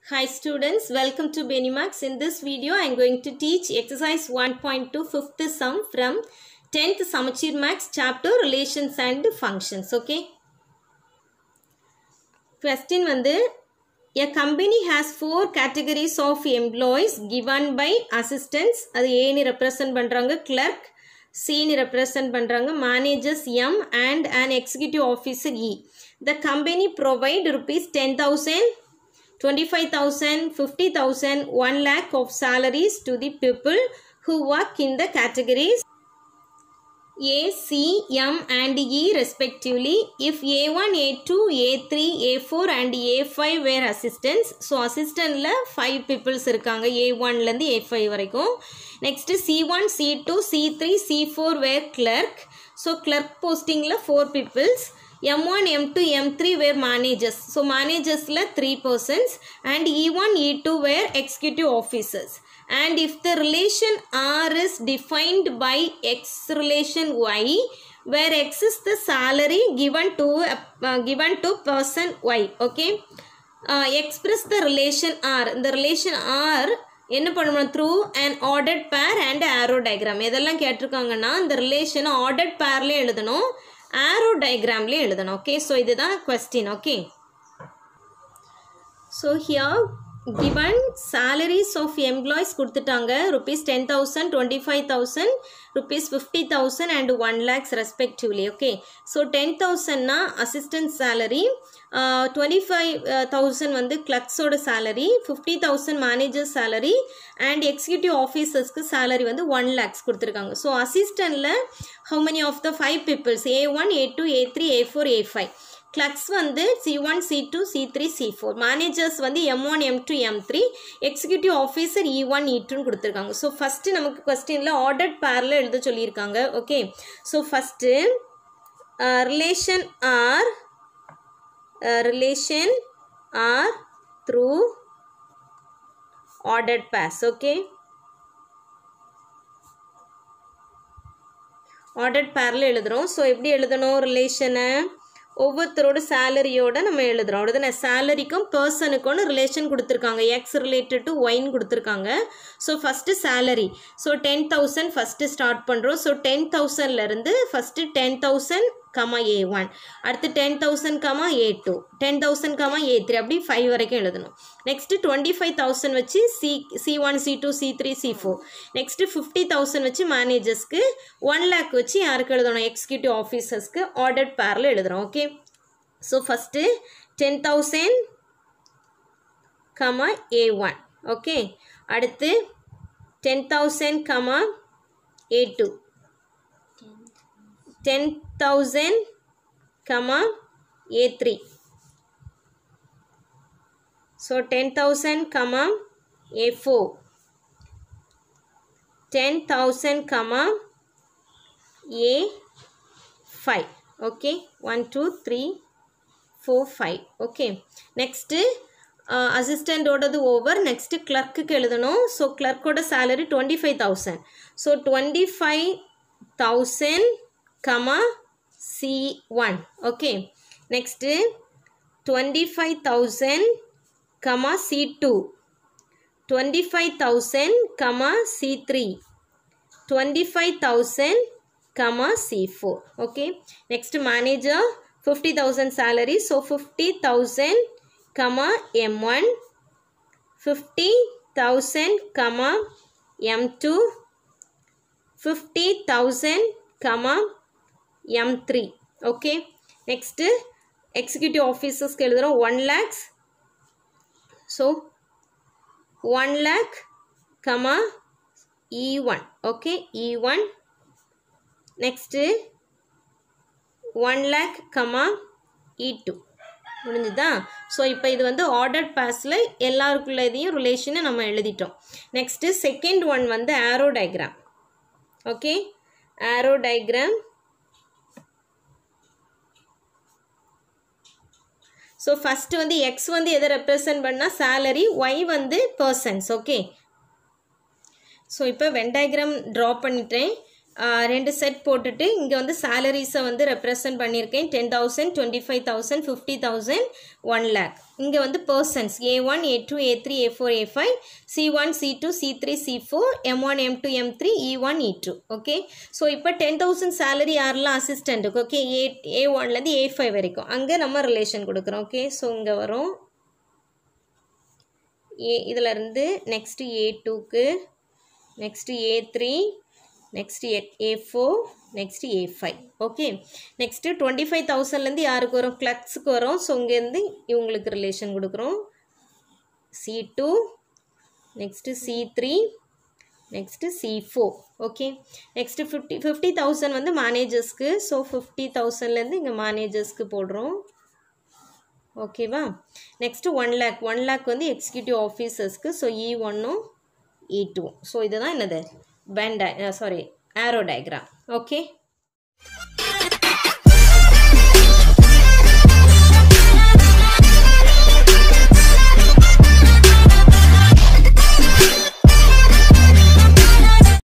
Hi students, welcome to Benimax. In this video, I am going to teach exercise 1.2 fifth sum from 10th Samachir Max chapter Relations and Functions. Okay. Question வந்து A company has four categories of employees given by assistants. அது ஏன்னு represent பண்ணுறாங்க clerk, சின்னு represent பண்ணுறாங்க managers M and an executive officer E. The company provide rupees 10,000 25,000, 50,000, 1 lakh of salaries to the people who work in the categories A, C, M and E respectively. If A1, A2, A3, A4 and A5 were assistants, so assistantல 5 peoples இருக்காங்க A1லேருந்து A5 வரைக்கும் next C1, C2, C3, C4 were clerk, so clerk postingல 4 peoples M1, M2, M3 were managers. So managersல 3 persons and E1, E2 were executive officers. And if the relation R is defined by X relation Y, where X is the salary given to uh, given to person Y. Okay. Uh, express the relation R. The relation R என்ன பண்ணணும் through and ordered pair and arrow diagram எதெல்லாம் கேட்டிருக்காங்கன்னா இந்த ரிலேஷனை ordered பேர்லேயே எழுதணும் arrow டயக்ராம்லேயே எழுதணும் ஓகே ஸோ இதுதான் question okay so here given salaries of employees கொடுத்துட்டாங்க rupees ten thousand twenty five thousand rupees fifty thousand and one lakhs respectively okay so ten தௌசண்ட்னா assistant salary twenty five thousand வந்து கிளக்ஸோட salary fifty thousand manager salary and executive ஆஃபீஸர்ஸ்க்கு salary வந்து one lakhs கொடுத்துருக்காங்க so அசிஸ்டண்ட்டில் how many of the five peoples A one A two A three A four A five clerks வந்து C one C two C three C four managers வந்து M one M two M three executive officer E one E டூன்னு கொடுத்துருக்காங்க so first நமக்கு கொஸ்டினில் ordered பேரில் எழுத சொல்லியிருக்காங்க okay so first relation R relation R through ordered pairs okay ordered பேரில் எழுதுகிறோம் ஸோ எப்படி எழுதணும் ரிலேஷனை ஒவ்வொருத்தரோட சேலரியோட நம்ம எழுதுகிறோம் அவ்வளோதானே சேலரிக்கும் பர்சனுக்கும் ரிலேஷன் கொடுத்துருக்காங்க எக்ஸ் ரிலேட்டட் டு ஒயின் கொடுத்துருக்காங்க so first salary so ten thousand first start பண்ணுறோம் ஸோ டென் தௌசண்ட்லேருந்து first ten thousand comma A one அடுத்து ten thousand comma A two ten thousand comma A three அப்படி five வரைக்கும் எழுதணும் next twenty five thousand வச்சு C C one C two C three C four next fifty thousand வச்சு மேனேஜர்ஸ்க்கு one lakh வச்சு யாருக்கு எழுதணும் எக்ஸிக்யூட்டிவ் ஆஃபீஸர்ஸ்க்கு ஆர்டர்ட் பேரில் எழுதுகிறோம் okay so first ten thousand comma A one okay அடுத்து ten thousand comma A two ten thousand comma A three so ten thousand comma A four ten thousand comma A five okay one two three four five okay next அசிஸ்டண்ட்டோடது over next கிளர்க்குக்கு எழுதணும் so கிளர்க்கோட salary twenty five thousand so twenty five thousand comma C one okay next twenty five thousand comma C two twenty five thousand comma C three twenty five thousand comma C four okay next manager fifty thousand salary so fifty thousand comma M one fifty thousand comma M two fifty thousand comma M three okay next executive ஆஃபீஸர்ஸ்க்கு எழுதுகிறோம் one lakhs so one lakh comma E one okay E one next one lakh comma E two முடிஞ்சுதா so இப்போ இது வந்து ordered பாஸில் எல்லாருக்குள்ள இதையும் ரிலேஷனை நம்ம எழுதிட்டோம் நெக்ஸ்ட்டு செகண்ட் ஒன் வந்து arrow diagram okay arrow diagram so first வந்து எக்ஸ் வந்து எதை ரெப்ரசன்ட் பண்ணால் சேலரி ஒய் வந்து பர்சன்ஸ் ஓகே ஸோ இப்போ வென் டயக்ராம் ட்ரா பண்ணிட்டேன் ரெண்டு செட் போட்டுட்டு இங்கே வந்து சேலரிஸை வந்து ரெப்ரசன்ட் பண்ணியிருக்கேன் ten thousand twenty five thousand fifty thousand one lakh இங்கே வந்து persons A one A two A three A four A five C one C two C three C four M one M two M three E one E two okay so இப்போ ten thousand salary யாரெல்லாம் அசிஸ்டண்ட்டுக்கு okay ஏ ஏ ஒன்லேருந்து A five வரைக்கும் அங்கே நம்ம relation கொடுக்குறோம் okay so இங்கே வரும் ஏ இதில் இருந்து நெக்ஸ்ட்டு ஏ டூக்கு next A three next A A four next A five okay next twenty five தௌசண்ட்லேருந்து யாருக்கு வரும் கிளக்ஸுக்கு வரும் ஸோ இங்கேருந்து இவங்களுக்கு ரிலேஷன் கொடுக்குறோம் C two next C three next C four okay next fifty fifty thousand வந்து மேனேஜர்ஸ்க்கு ஸோ ஃபிஃப்டி தௌசண்ட்லேருந்து இங்கே மேனேஜர்ஸ்க்கு போடுறோம் ஓகேவா next one lakh one lakh வந்து எக்ஸிக்யூட்டிவ் ஆஃபீஸர்ஸ்க்கு ஸோ இ ஒன்னும் இ டூ ஸோ இதுதான் என்னது பென் டை சாரி ஆரோ டயக்ராம் ஓகே